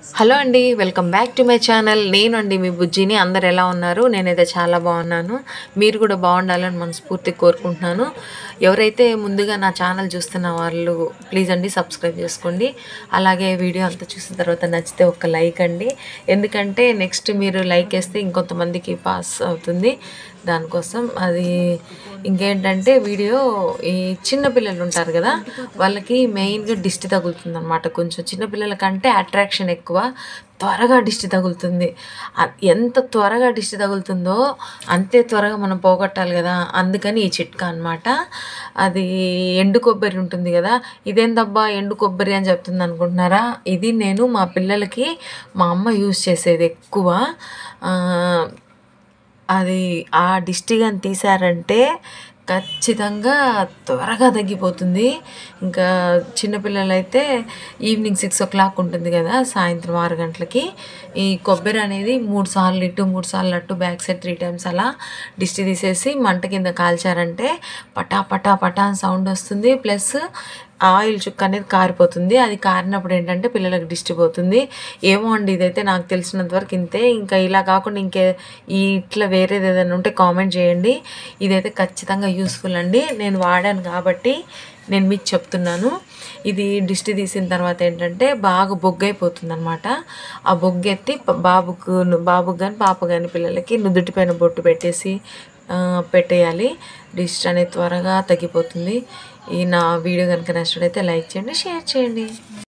hello అండి welcome back to my channel నేను అండి మీ బుజ్జిని అందరు ఎలా ఉన్నారు నేనైతే చాలా బాగున్నాను మీరు కూడా బాగుండాలని మనస్ఫూర్తి కోరుకుంటున్నాను ఎవరైతే ముందుగా నా ఛానల్ చూస్తున్న వాళ్ళు ప్లీజ్ అండి సబ్స్క్రైబ్ చేసుకోండి అలాగే వీడియో అంతా చూసిన తర్వాత నచ్చితే ఒక లైక్ అండి ఎందుకంటే నెక్స్ట్ మీరు లైక్ వేస్తే ఇంకొంతమందికి పాస్ అవుతుంది దానికోసం అది ఇంకేంటంటే వీడియో ఈ చిన్న పిల్లలు ఉంటారు కదా వాళ్ళకి మెయిన్గా దిష్టి తగులుతుంది అనమాట కొంచెం చిన్నపిల్లల కంటే అట్రాక్షన్ ఎక్కువ త్వరగా దిష్టి తగులుతుంది అ- ఎంత త్వరగా దిష్టి తగులుతుందో అంతే త్వరగా మనం పోగొట్టాలి కదా అందుకని ఈ చిట్కా అనమాట అది ఎండు కొబ్బరి ఉంటుంది కదా ఇదేందబ్బా ఎండు కొబ్బరి అని చెప్తుంది అనుకుంటున్నారా ఇది నేను మా పిల్లలకి మా అమ్మ యూజ్ చేసేది ఎక్కువ ఆ, అది ఆ దిష్టి కానీ తీసారంటే ఖచ్చితంగా త్వరగా తగ్గిపోతుంది ఇంకా చిన్నపిల్లలైతే ఈవినింగ్ సిక్స్ ఓ క్లాక్ ఉంటుంది కదా సాయంత్రం ఆరు గంటలకి ఈ కొబ్బరి అనేది మూడు సార్లు ఇటు మూడు సార్లు అటు బ్యాక్ సైడ్ త్రీ టైమ్స్ అలా దిష్టి తీసేసి మంట కింద కాల్చారంటే పటా పటా పటా అని సౌండ్ వస్తుంది ప్లస్ ఆయిల్ చుక్క అనేది కారిపోతుంది అది కారినప్పుడు ఏంటంటే పిల్లలకు దిష్టి పోతుంది ఏమో అండి ఇదైతే నాకు తెలిసినంత వరకు ఇంతే ఇంకా ఇలా కాకుండా ఇంకే ఈ ఇట్లా వేరేది ఏదైనా ఉంటే కామెంట్ చేయండి ఇదైతే ఖచ్చితంగా యూస్ఫుల్ అండి నేను వాడాను కాబట్టి నేను మీకు చెప్తున్నాను ఇది దిష్టి తీసిన తర్వాత ఏంటంటే బాగా బొగ్గైపోతుంది అనమాట ఆ బొగ్గెత్తి ప- బాబుకు బాబుకు కానీ పాప కానీ పిల్లలకి నుదుటిపైన బొట్టు పెట్టేసి ఆ, పెట్టేయాలి డిస్ట్ అనేది త్వరగా తగ్గిపోతుంది ఈ నా వీడియో కనుక నచ్చినట్లయితే లైక్ చేయండి షేర్ చేయండి